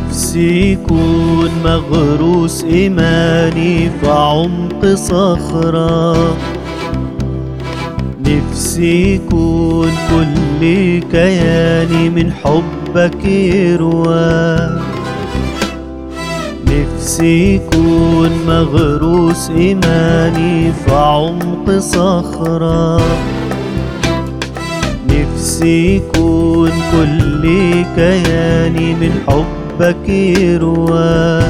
نفسي يكون مغروس إيماني في عمق صخرة نفسي يكون كل كياني من حبك يروى نفسي يكون مغروس إيماني في عمق صخرة نفسي يكون كل كياني من حبك يروى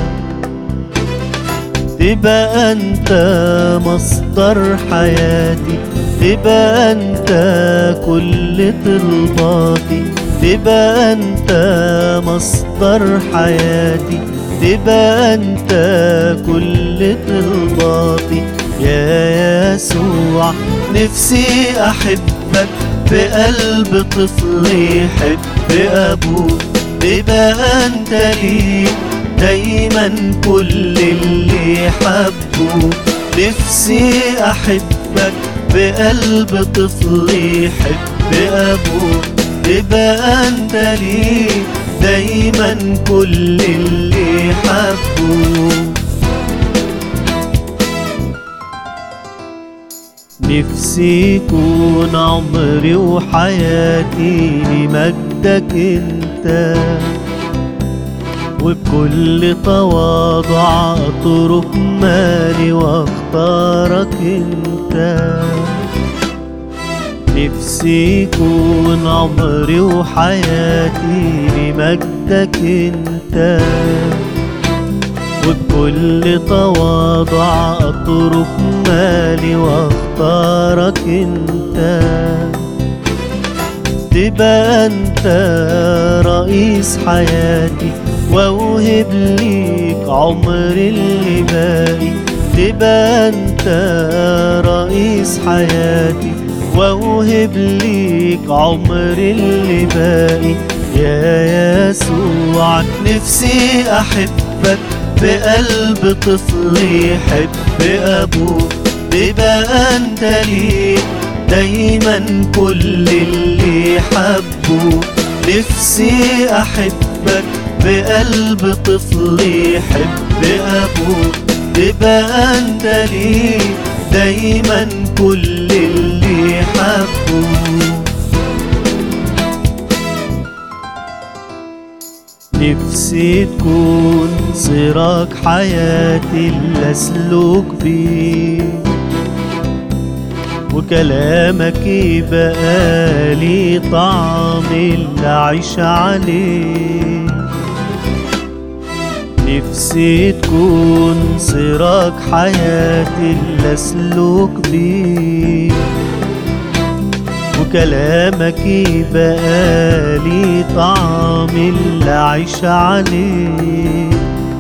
تبقى انت مصدر حياتي تبقى انت كل طلباتي تبقى انت مصدر حياتي تبقى انت كل طلباتي يا يسوع نفسي احبك بقلب طفل يحب ابوه تبقى انت ليه دايما كل اللي حبه نفسي احبك بقلب طفل يحب ابوه تبقى انت ليه دايما كل اللي حبه نفسي يكون عمري وحياتي لمجدك انت وبكل تواضع اترك مالي واختارك انت نفسي يكون عمري وحياتي لمجدك انت وبكل تواضع اترك مالي واختارك انت تبقى انت رئيس حياتي واوهب ليك عمري اللي باقي تبقى انت رئيس حياتي واوهب ليك عمري اللي باقي يا يسوع نفسي احبك بقلب طفل يحب ابوه تبقى انت ليه دايما كل اللي حبه نفسي احبك بقلب طفل يحب ابوه تبقى انت ليه دايما كل اللي حبه نفسي تكون سراج حياتي اللي اسلك بيه وكلامك يبقى لي طعم اللي اعيش عليه نفسي تكون سراج حياتي اللي اسلك بيه وكلامك يبقى لي طعم اللي اعيش عليه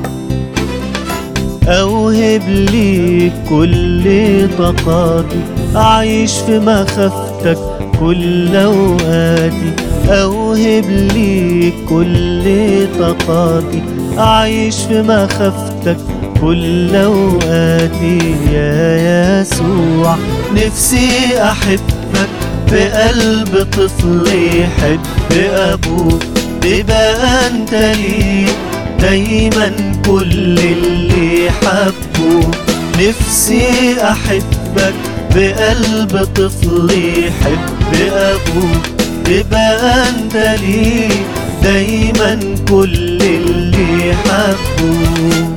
اوهب لي كل طاقاتي اعيش في مخافتك كل اوقاتي اوهب لي كل طاقاتي اعيش في مخافتك كل اوقاتي يا يسوع نفسي احبك بقلب طفل يحب ابوه تبقى انت ليه دايما كل اللي حبه نفسي احبك بقلب طفل يحب ابوه تبقى انت ليه دايما كل اللي حبه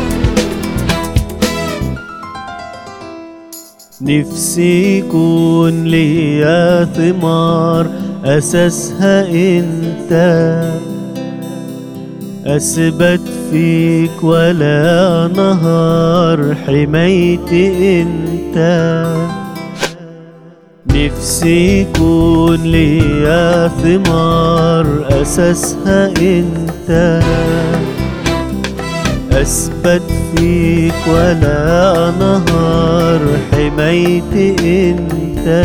نفسي يكون ليا ثمار أساسها أنت أثبت فيك ولا نهار حمايتي أنت نفسي يكون ليا ثمار أساسها أنت أثبت فيك ولا نهار حمايتي أنت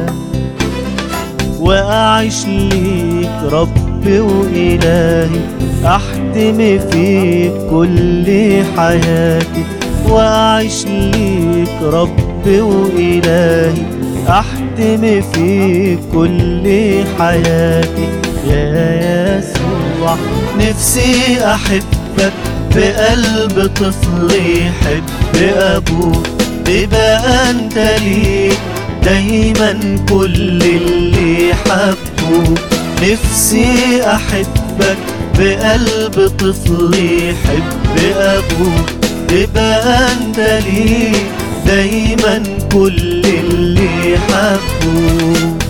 وأعيش ليك ربي وإلهي أحتمي فيك كل حياتي وأعيش ليك ربي وإلهي أحتمي فيك كل حياتي يا يسوع أروع نفسي أحبك بقلب طفل يحب أبوه تبقى أنت ليك دايما كل اللي حبوه نفسي أحبك بقلب طفل يحب أبوه تبقى أنت ليك دايما كل اللي حبوه